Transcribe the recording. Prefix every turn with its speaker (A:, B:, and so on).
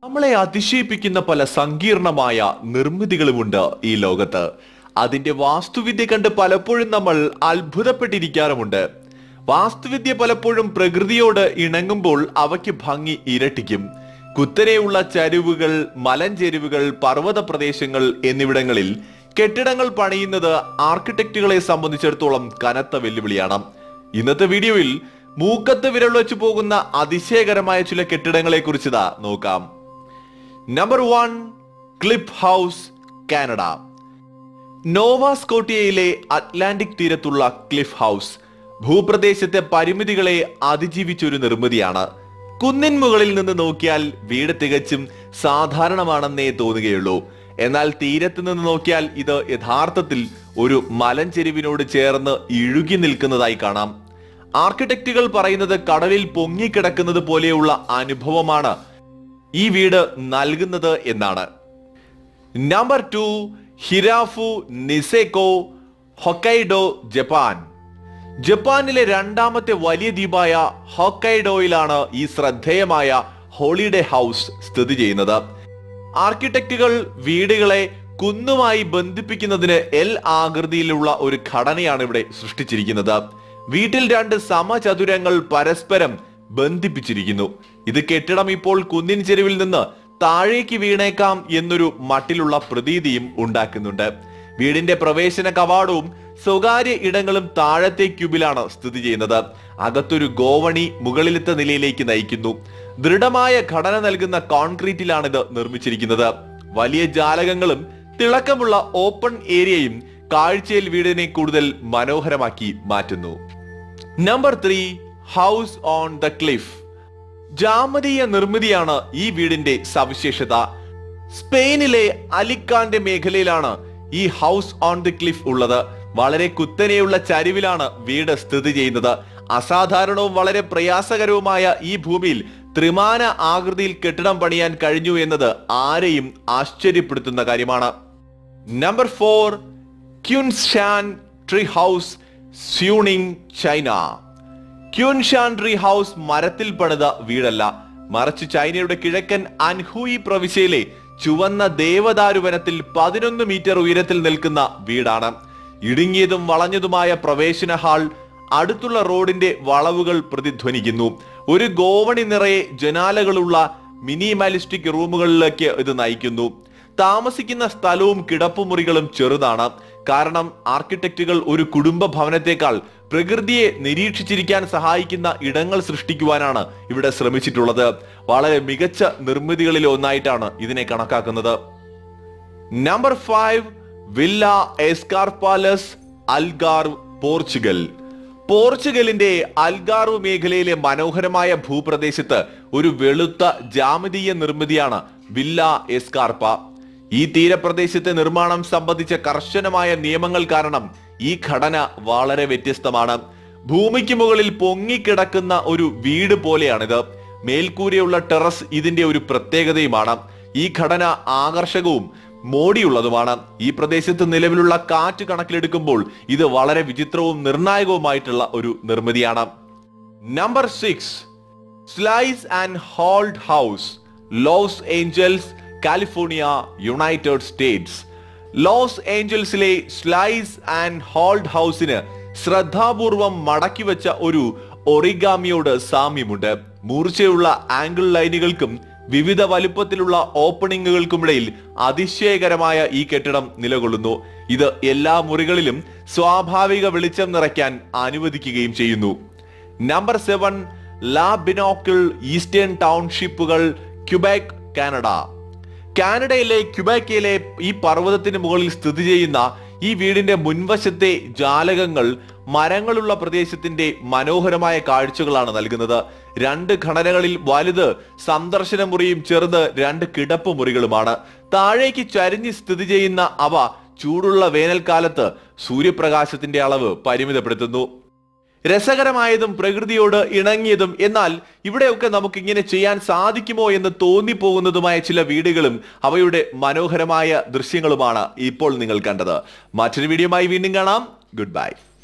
A: നമ്മളെ അതിശയിപ്പിക്കുന്ന പല സങ്കീർണമായ നിർമ്മിതികളുമുണ്ട് ഈ ലോകത്ത് അതിന്റെ വാസ്തുവിദ്യ കണ്ട് പലപ്പോഴും നമ്മൾ അത്ഭുതപ്പെട്ടിരിക്കാറുമുണ്ട് വാസ്തുവിദ്യ പലപ്പോഴും പ്രകൃതിയോട് ഇണങ്ങുമ്പോൾ അവയ്ക്ക് ഭംഗി ഇരട്ടിക്കും കുത്തനെയുള്ള ചരിവുകൾ മലഞ്ചെരിവുകൾ പർവ്വത പ്രദേശങ്ങൾ എന്നിവിടങ്ങളിൽ കെട്ടിടങ്ങൾ പണിയുന്നത് ആർക്കിടെക്റ്റുകളെ സംബന്ധിച്ചിടത്തോളം കനത്ത വെല്ലുവിളിയാണ് ഇന്നത്തെ വീഡിയോയിൽ മൂക്കത്ത് വിരൽ വെച്ച് പോകുന്ന അതിശയകരമായ ചില കെട്ടിടങ്ങളെ കുറിച്ച് നോക്കാം number one cliff house Canada Nova സ്കോട്ടിയയിലെ അറ്റ്ലാന്റിക് തീരത്തുള്ള ക്ലിഫ് ഹൗസ് ഭൂപ്രദേശത്തെ പരിമിതികളെ അതിജീവിച്ചൊരു നിർമ്മിതിയാണ് കുന്നിൻ മുകളിൽ നിന്ന് നോക്കിയാൽ വീട് തികച്ചും സാധാരണമാണെന്നേ തോന്നുകയുള്ളൂ എന്നാൽ തീരത്ത് നിന്ന് നോക്കിയാൽ ഇത് യഥാർത്ഥത്തിൽ ഒരു മലഞ്ചെരിവിനോട് ചേർന്ന് ഇഴുകി നിൽക്കുന്നതായി കാണാം ആർക്കിടെക്റ്റുകൾ പറയുന്നത് കടലിൽ പൊങ്ങിക്കിടക്കുന്നത് പോലെയുള്ള അനുഭവമാണ് ഈ വീട് നൽകുന്നത് എന്നാണ് number two Hirafu Niseko Hokkaido Japan ജപ്പാനിലെ രണ്ടാമത്തെ വലിയ ദ്വീപായ ഹൊക്കൈഡോയിലാണ് ഈ ശ്രദ്ധേയമായ ഹോളിഡേ ഹൗസ് സ്ഥിതി ചെയ്യുന്നത് ആർക്കിടെക്റ്റുകൾ വീടുകളെ കുന്നുമായി ബന്ധിപ്പിക്കുന്നതിന് എൽ ആകൃതിയിലുള്ള ഒരു ഘടനയാണ് ഇവിടെ സൃഷ്ടിച്ചിരിക്കുന്നത് വീട്ടിൽ രണ്ട് സമചതുരങ്ങൾ പരസ്പരം ബന്ധിപ്പിച്ചിരിക്കുന്നു ഇത് കെട്ടിടം ഇപ്പോൾ കുന്നിൻ ചെരുവിൽ നിന്ന് താഴേക്ക് വീണേക്കാം എന്നൊരു മട്ടിലുള്ള പ്രതീതിയും ഉണ്ടാക്കുന്നുണ്ട് വീടിന്റെ പ്രവേശന കവാടവും സ്വകാര്യ ഇടങ്ങളും താഴത്തെ ക്യൂബിലാണ് സ്ഥിതി ചെയ്യുന്നത് അകത്തൊരു ഗോവണി മുകളിലത്തെ നിലയിലേക്ക് നയിക്കുന്നു ദൃഢമായ ഘടന നൽകുന്ന കോൺക്രീറ്റിലാണ് ഇത് നിർമ്മിച്ചിരിക്കുന്നത് വലിയ ജാലകങ്ങളും തിളക്കമുള്ള ഓപ്പൺ ഏരിയയും കാഴ്ചയിൽ വീടിനെ കൂടുതൽ മനോഹരമാക്കി മാറ്റുന്നു number three house on the cliff ജാമതീയ നിർമ്മിതിയാണ് ഈ വീടിന്റെ സവിശേഷത സ്പെയിനിലെ അലിക്കാന്റെ മേഖലയിലാണ് ഈ ഹൗസ് ഓൺ ദി ക്ലിഫ് ഉള്ളത് വളരെ കുത്തനെയുള്ള ചരിവിലാണ് വീട് സ്ഥിതി ചെയ്യുന്നത് അസാധാരണവും വളരെ പ്രയാസകരവുമായ ഈ ഭൂമിയിൽ ത്രിമാന ആകൃതിയിൽ കെട്ടിടം പണിയാൻ കഴിഞ്ഞു എന്നത് ആരെയും ആശ്ചര്യപ്പെടുത്തുന്ന കാര്യമാണ് number four Qunshan tree house Suining China Qunshan tree house മരത്തിൽ പണിത വീടല്ല മറിച്ച് ചൈനയുടെ കിഴക്കൻ അൻഹൂയി പ്രവിശ്യയിലെ ചുവന്ന ദേവദാരുവനത്തിൽ പതിനൊന്ന് മീറ്റർ ഉയരത്തിൽ നിൽക്കുന്ന വീടാണ് ഇടുങ്ങിയതും വളഞ്ഞതുമായ പ്രവേശന ഹാൾ അടുത്തുള്ള റോഡിന്റെ വളവുകൾ പ്രതിധ്വനിക്കുന്നു ഒരു ഗോവണി നിറയെ ജനാലകളുള്ള മിനിമാലിസ്റ്റിക് റൂമുകളിലേക്ക് ഇത് നയിക്കുന്നു താമസിക്കുന്ന സ്ഥലവും കിടപ്പുമുറികളും ചെറുതാണ് കാരണം ആർക്കിടെക്റ്റുകൾ ഒരു കുടുംബ ഭവനത്തെക്കാൾ പ്രകൃതിയെ നിരീക്ഷിച്ചിരിക്കാൻ സഹായിക്കുന്ന ഇടങ്ങൾ സൃഷ്ടിക്കുവാനാണ് ഇവിടെ ശ്രമിച്ചിട്ടുള്ളത് വളരെ മികച്ച നിർമ്മിതികളിൽ ഒന്നായിട്ടാണ് ഇതിനെ കണക്കാക്കുന്നത് നമ്പർ ഫൈവ് വില്ല എസ്കാർപാലസ് അൽഗാർ പോർച്ചുഗൽ പോർച്ചുഗലിന്റെ അൽഗാറു മേഖലയിലെ മനോഹരമായ ഭൂപ്രദേശത്ത് ഒരു വെളുത്ത ജാമിതീയ നിർമ്മിതിയാണ് വില്ല എസ്കാർപ്പ ഈ തീരപ്രദേശത്തെ നിർമ്മാണം സംബന്ധിച്ച കർശനമായ നിയമങ്ങൾ കാരണം ഈ ഘടന വളരെ വ്യത്യസ്തമാണ് ഭൂമിക്ക് മുകളിൽ പൊങ്ങിക്കിടക്കുന്ന ഒരു വീട് പോലെയാണിത് മേൽക്കൂരയുള്ള ടെറസ് ഇതിന്റെ ഒരു പ്രത്യേകതയുമാണ് ഈ ഘടന ആകർഷകവും മോടിയുള്ളതുമാണ് ഈ പ്രദേശത്ത് നിലവിലുള്ള കാറ്റ് കണക്കിലെടുക്കുമ്പോൾ ഇത് വളരെ വിചിത്രവും നിർണായകവുമായിട്ടുള്ള ഒരു നിർമ്മിതിയാണ് number six slice and hold house Los Angeles California United States Los ഏഞ്ചൽസിലെ സ്ലൈസ് ആൻഡ് ഹോൾഡ് ഹൗസിന് ശ്രദ്ധാപൂർവം മടക്കി വെച്ച ഒരു ഒറിഗാമിയോട് സാമ്യമുണ്ട് മൂർച്ചയുള്ള ആംഗിൾ ലൈനുകൾക്കും വിവിധ വലുപ്പത്തിലുള്ള ഓപ്പണിങ്ങുകൾക്കുമിടയിൽ അതിശയകരമായ ഈ കെട്ടിടം നിലകൊള്ളുന്നു ഇത് എല്ലാ മുറികളിലും സ്വാഭാവിക വെളിച്ചം നിറയ്ക്കാൻ അനുവദിക്കുകയും ചെയ്യുന്നു നമ്പർ സെവൻ ലാ ബിനോക്കിൾ ഈസ്റ്റേൺ ടൗൺഷിപ്പുകൾ ക്യുബാക് കാനഡ കാനഡയിലെ ക്യുബാക്കയിലെ ഈ പർവ്വതത്തിന് മുകളിൽ സ്ഥിതി ചെയ്യുന്ന ഈ വീടിന്റെ മുൻവശത്തെ ജാലകങ്ങൾ മരങ്ങളുള്ള പ്രദേശത്തിന്റെ മനോഹരമായ കാഴ്ചകളാണ് നൽകുന്നത് രണ്ട് ഘടനകളിൽ വലുത് സന്ദർശന മുറിയും ചെറുത് രണ്ട് കിടപ്പ് മുറികളുമാണ് താഴേക്ക് ചരിഞ്ഞ് സ്ഥിതി ചെയ്യുന്ന അവ ചൂടുള്ള വേനൽക്കാലത്ത് സൂര്യപ്രകാശത്തിന്റെ അളവ് പരിമിതപ്പെടുത്തുന്നു രസകരമായതും പ്രകൃതിയോട് ഇണങ്ങിയതും എന്നാൽ ഇവിടെയൊക്കെ നമുക്ക് ഇങ്ങനെ ചെയ്യാൻ സാധിക്കുമോ എന്ന് തോന്നിപ്പോകുന്നതുമായ ചില വീടുകളും അവയുടെ മനോഹരമായ ദൃശ്യങ്ങളുമാണ് ഇപ്പോൾ നിങ്ങൾ കണ്ടത് മറ്റൊരു വീഡിയോയുമായി വീണ്ടും കാണാം ഗുഡ് ബൈ